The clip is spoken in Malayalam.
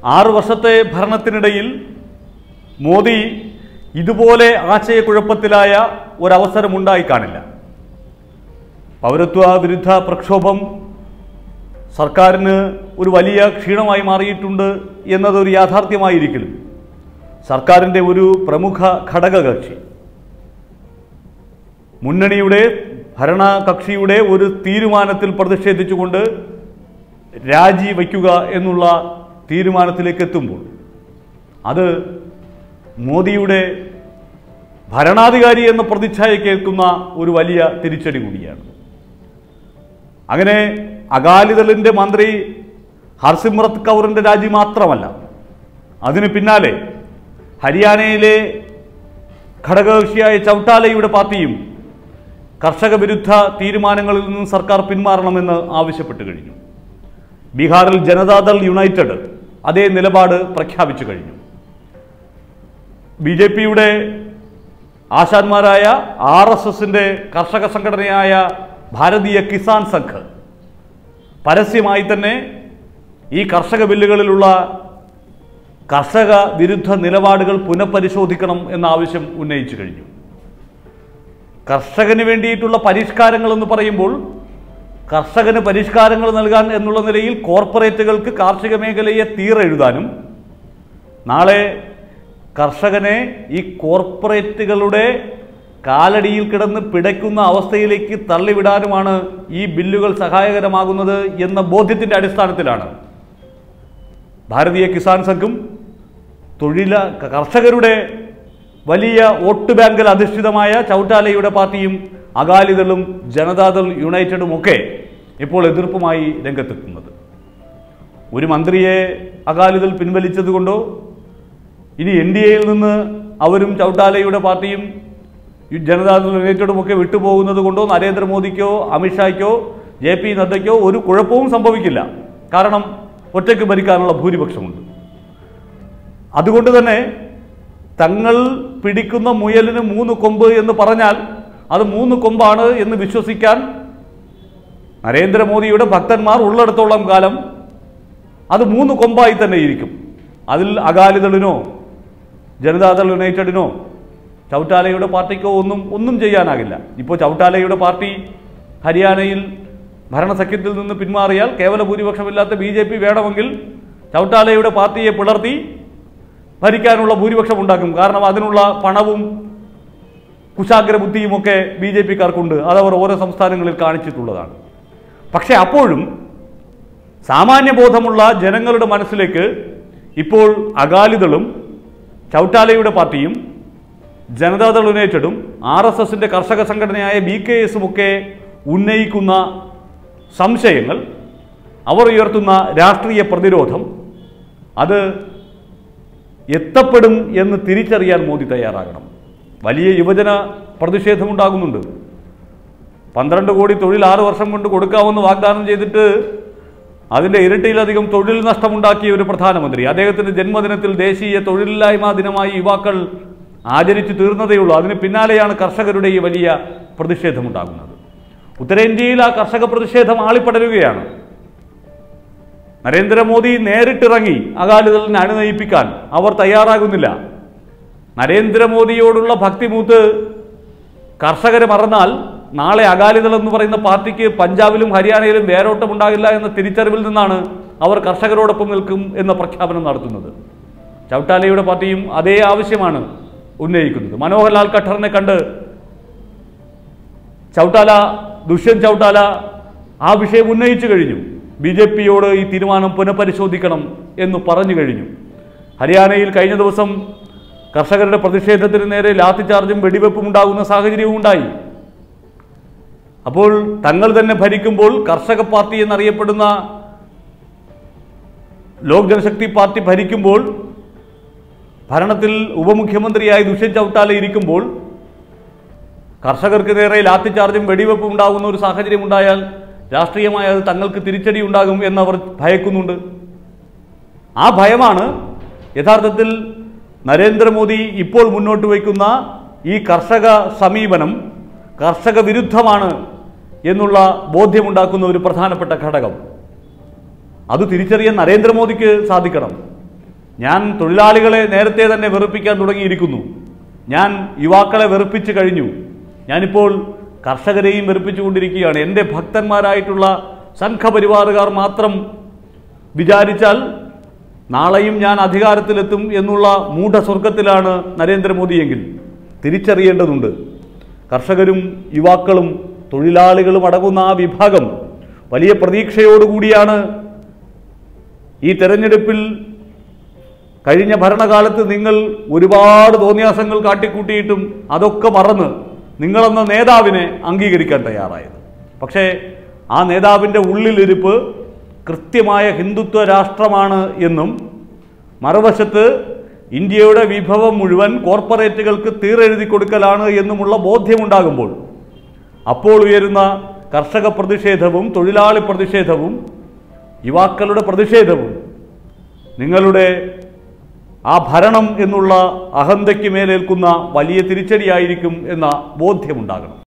ആറു വർഷത്തെ ഭരണത്തിനിടയിൽ മോദി ഇതുപോലെ ആശയക്കുഴപ്പത്തിലായ ഒരവസരം ഉണ്ടായി കാണില്ല പൗരത്വ വിരുദ്ധ പ്രക്ഷോഭം സർക്കാരിന് ഒരു വലിയ ക്ഷീണമായി മാറിയിട്ടുണ്ട് എന്നതൊരു യാഥാർത്ഥ്യമായിരിക്കലും സർക്കാരിൻ്റെ ഒരു പ്രമുഖ ഘടകകക്ഷി മുന്നണിയുടെ ഭരണകക്ഷിയുടെ ഒരു തീരുമാനത്തിൽ പ്രതിഷേധിച്ചുകൊണ്ട് രാജി വയ്ക്കുക എന്നുള്ള തീരുമാനത്തിലേക്ക് എത്തുമ്പോൾ അത് മോദിയുടെ ഭരണാധികാരി എന്ന പ്രതിച്ഛായ കേൾക്കുന്ന ഒരു വലിയ തിരിച്ചടി കൂടിയാണ് അങ്ങനെ അകാലിദളിൻ്റെ മന്ത്രി ഹർസിമ്രത് കൗറിൻ്റെ രാജി മാത്രമല്ല അതിന് പിന്നാലെ ഹരിയാനയിലെ ഘടകകക്ഷിയായ ചൗട്ടാലയുടെ പാർട്ടിയും കർഷക വിരുദ്ധ തീരുമാനങ്ങളിൽ നിന്നും സർക്കാർ പിന്മാറണമെന്ന് ആവശ്യപ്പെട്ടു കഴിഞ്ഞു ബീഹാറിൽ ജനതാദൾ യുണൈറ്റഡ് അതേ നിലപാട് പ്രഖ്യാപിച്ചു കഴിഞ്ഞു ബി ജെ പിയുടെ ആശാന്മാരായ ആർ എസ് എസിൻ്റെ കർഷക സംഘടനയായ ഭാരതീയ കിസാൻ സംഘ് പരസ്യമായി തന്നെ ഈ കർഷക ബില്ലുകളിലുള്ള കർഷക വിരുദ്ധ നിലപാടുകൾ പുനഃപരിശോധിക്കണം എന്ന ആവശ്യം ഉന്നയിച്ചു കഴിഞ്ഞു കർഷകന് വേണ്ടിയിട്ടുള്ള പരിഷ്കാരങ്ങൾ എന്ന് പറയുമ്പോൾ കർഷകന് പരിഷ്കാരങ്ങൾ നൽകാൻ എന്നുള്ള നിലയിൽ കോർപ്പറേറ്റുകൾക്ക് കാർഷിക മേഖലയെ തീരെഴുതാനും നാളെ കർഷകനെ ഈ കോർപ്പറേറ്റുകളുടെ കാലടിയിൽ കിടന്ന് പിടയ്ക്കുന്ന അവസ്ഥയിലേക്ക് തള്ളിവിടാനുമാണ് ഈ ബില്ലുകൾ സഹായകരമാകുന്നത് എന്ന ബോധ്യത്തിൻ്റെ അടിസ്ഥാനത്തിലാണ് ഭാരതീയ കിസാൻ സംഘും തൊഴില കർഷകരുടെ വലിയ വോട്ട് ബാങ്കിൽ അധിഷ്ഠിതമായ ചൗട്ടാലയുടെ പാർട്ടിയും അകാലിദളും ജനതാദൾ യുണൈറ്റഡും ഒക്കെ ഇപ്പോൾ എതിർപ്പുമായി രംഗത്തെത്തുന്നത് ഒരു മന്ത്രിയെ അകാലിദൾ പിൻവലിച്ചതുകൊണ്ടോ ഇനി എൻ ഡി എയിൽ നിന്ന് അവരും ചൗട്ടാലയുടെ പാർട്ടിയും ഈ ജനതാദൾ യുണൈറ്റഡും ഒക്കെ വിട്ടുപോകുന്നത് കൊണ്ടോ നരേന്ദ്രമോദിക്കോ അമിത്ഷായ്ക്കോ ജെ പി നദ്ദയ്ക്കോ ഒരു കുഴപ്പവും സംഭവിക്കില്ല കാരണം ഒറ്റയ്ക്ക് ഭരിക്കാനുള്ള ഭൂരിപക്ഷമുണ്ട് അതുകൊണ്ട് തന്നെ തങ്ങൾ പിടിക്കുന്ന മുയലിന് മൂന്ന് കൊമ്പ് എന്ന് പറഞ്ഞാൽ അത് മൂന്ന് കൊമ്പാണ് എന്ന് വിശ്വസിക്കാൻ നരേന്ദ്രമോദിയുടെ ഭക്തന്മാർ ഉള്ളിടത്തോളം കാലം അത് മൂന്ന് കൊമ്പായി തന്നെ ഇരിക്കും അതിൽ അകാലിദളിനോ ജനതാദൾ യുണൈറ്റഡിനോ ചൗട്ടാലയുടെ പാർട്ടിക്കോ ഒന്നും ഒന്നും ചെയ്യാനാകില്ല ഇപ്പോൾ ചൗട്ടാലയുടെ പാർട്ടി ഹരിയാനയിൽ ഭരണസഖ്യത്തിൽ നിന്ന് പിന്മാറിയാൽ കേവല ഭൂരിപക്ഷമില്ലാത്ത ബി ജെ പി വേണമെങ്കിൽ ചൗട്ടാലയുടെ പാർട്ടിയെ പിളർത്തി ഭരിക്കാനുള്ള ഭൂരിപക്ഷം ഉണ്ടാക്കും കാരണം അതിനുള്ള പണവും കുശാഗ്ര ബുദ്ധിയുമൊക്കെ ബി ജെ പിക്കാർക്കുണ്ട് അതവർ ഓരോ സംസ്ഥാനങ്ങളിൽ കാണിച്ചിട്ടുള്ളതാണ് പക്ഷേ അപ്പോഴും സാമാന്യബോധമുള്ള ജനങ്ങളുടെ മനസ്സിലേക്ക് ഇപ്പോൾ അകാലിദളും ചൗട്ടാലയുടെ പാർട്ടിയും ജനതാദൾ യുണൈറ്റഡും ആർ എസ് എസിൻ്റെ കർഷക സംഘടനയായ ബി കെ എസും ഒക്കെ ഉന്നയിക്കുന്ന സംശയങ്ങൾ അവർ ഉയർത്തുന്ന രാഷ്ട്രീയ പ്രതിരോധം അത് എത്തപ്പെടും എന്ന് തിരിച്ചറിയാൻ മോദി തയ്യാറാകണം വലിയ യുവജന പ്രതിഷേധമുണ്ടാകുന്നുണ്ട് പന്ത്രണ്ട് കോടി തൊഴിൽ ആറ് വർഷം കൊണ്ട് കൊടുക്കാമെന്ന് വാഗ്ദാനം ചെയ്തിട്ട് അതിൻ്റെ ഇരട്ടിയിലധികം തൊഴിൽ നഷ്ടമുണ്ടാക്കിയ ഒരു പ്രധാനമന്ത്രി അദ്ദേഹത്തിൻ്റെ ജന്മദിനത്തിൽ ദേശീയ തൊഴിലില്ലായ്മ ദിനമായി യുവാക്കൾ ആചരിച്ചു തീർന്നതേയുള്ളൂ അതിന് പിന്നാലെയാണ് കർഷകരുടെ ഈ വലിയ പ്രതിഷേധമുണ്ടാകുന്നത് ഉത്തരേന്ത്യയിൽ ആ കർഷക പ്രതിഷേധം ആളിപ്പടരുകയാണ് നരേന്ദ്രമോദി നേരിട്ടിറങ്ങി അകാലിദളിനെ അണിനയിപ്പിക്കാൻ അവർ തയ്യാറാകുന്നില്ല നരേന്ദ്രമോദിയോടുള്ള ഭക്തിമൂത്ത് കർഷകരെ മറന്നാൽ നാളെ അകാലിദൾ എന്ന് പറയുന്ന പാർട്ടിക്ക് പഞ്ചാബിലും ഹരിയാനയിലും വേരോട്ടം ഉണ്ടാകില്ല എന്ന തിരിച്ചറിവിൽ നിന്നാണ് അവർ കർഷകരോടൊപ്പം നിൽക്കും എന്ന പ്രഖ്യാപനം നടത്തുന്നത് ചൗട്ടാലയുടെ പാർട്ടിയും അതേ ആവശ്യമാണ് ഉന്നയിക്കുന്നത് മനോഹർലാൽ ഖട്ടറിനെ കണ്ട് ചൗട്ടാല ദുഷ്യന്ത് ചൗട്ടാല ആ വിഷയം ഉന്നയിച്ചു കഴിഞ്ഞു ബി ജെ പിയോട് ഈ തീരുമാനം പുനഃപരിശോധിക്കണം എന്ന് പറഞ്ഞു കഴിഞ്ഞു ഹരിയാനയിൽ കഴിഞ്ഞ ദിവസം കർഷകരുടെ പ്രതിഷേധത്തിന് നേരെ ലാത്തിചാർജും വെടിവെപ്പും ഉണ്ടാകുന്ന സാഹചര്യവും ഉണ്ടായി അപ്പോൾ തങ്ങൾ തന്നെ ഭരിക്കുമ്പോൾ കർഷക പാർട്ടി എന്നറിയപ്പെടുന്ന ലോക് ജനശക്തി പാർട്ടി ഭരിക്കുമ്പോൾ ഭരണത്തിൽ ഉപമുഖ്യമന്ത്രിയായി ദുഷ്യന്ത് ചൗട്ടാല ഇരിക്കുമ്പോൾ കർഷകർക്ക് നേരെ ലാത്തിചാർജും വെടിവെപ്പും ഉണ്ടാകുന്ന ഒരു സാഹചര്യം ഉണ്ടായാൽ രാഷ്ട്രീയമായി അത് തങ്ങൾക്ക് തിരിച്ചടി ഉണ്ടാകും എന്നവർ ഭയക്കുന്നുണ്ട് ആ ഭയമാണ് യഥാർത്ഥത്തിൽ നരേന്ദ്രമോദി ഇപ്പോൾ മുന്നോട്ട് വയ്ക്കുന്ന ഈ കർഷക സമീപനം കർഷക വിരുദ്ധമാണ് എന്നുള്ള ബോധ്യമുണ്ടാക്കുന്ന ഒരു പ്രധാനപ്പെട്ട ഘടകം അത് തിരിച്ചറിയാൻ നരേന്ദ്രമോദിക്ക് സാധിക്കണം ഞാൻ തൊഴിലാളികളെ നേരത്തെ തന്നെ വെറുപ്പിക്കാൻ തുടങ്ങിയിരിക്കുന്നു ഞാൻ യുവാക്കളെ വെറുപ്പിച്ചു കഴിഞ്ഞു ഞാനിപ്പോൾ കർഷകരെയും വെറുപ്പിച്ചുകൊണ്ടിരിക്കുകയാണ് എൻ്റെ ഭക്തന്മാരായിട്ടുള്ള സംഘപരിവാറുകാർ മാത്രം വിചാരിച്ചാൽ നാളെയും ഞാൻ അധികാരത്തിലെത്തും എന്നുള്ള മൂഢസ്വർഗത്തിലാണ് നരേന്ദ്രമോദിയെങ്കിൽ തിരിച്ചറിയേണ്ടതുണ്ട് കർഷകരും യുവാക്കളും തൊഴിലാളികളും അടങ്ങുന്ന ആ വിഭാഗം വലിയ പ്രതീക്ഷയോടുകൂടിയാണ് ഈ തെരഞ്ഞെടുപ്പിൽ കഴിഞ്ഞ ഭരണകാലത്ത് നിങ്ങൾ ഒരുപാട് തോന്നിയാസങ്ങൾ കാട്ടിക്കൂട്ടിയിട്ടും അതൊക്കെ മറന്ന് നിങ്ങളെന്ന നേതാവിനെ അംഗീകരിക്കാൻ തയ്യാറായത് പക്ഷേ ആ നേതാവിൻ്റെ ഉള്ളിലിരിപ്പ് കൃത്യമായ ഹിന്ദുത്വ രാഷ്ട്രമാണ് എന്നും മറുവശത്ത് ഇന്ത്യയുടെ വിഭവം മുഴുവൻ കോർപ്പറേറ്റുകൾക്ക് തീരെഴുതി കൊടുക്കലാണ് എന്നുമുള്ള ബോധ്യമുണ്ടാകുമ്പോൾ അപ്പോൾ ഉയരുന്ന കർഷക പ്രതിഷേധവും തൊഴിലാളി പ്രതിഷേധവും യുവാക്കളുടെ പ്രതിഷേധവും നിങ്ങളുടെ ആ ഭരണം എന്നുള്ള അഹന്തയ്ക്ക് മേലേൽക്കുന്ന വലിയ തിരിച്ചടിയായിരിക്കും എന്ന ബോധ്യമുണ്ടാകണം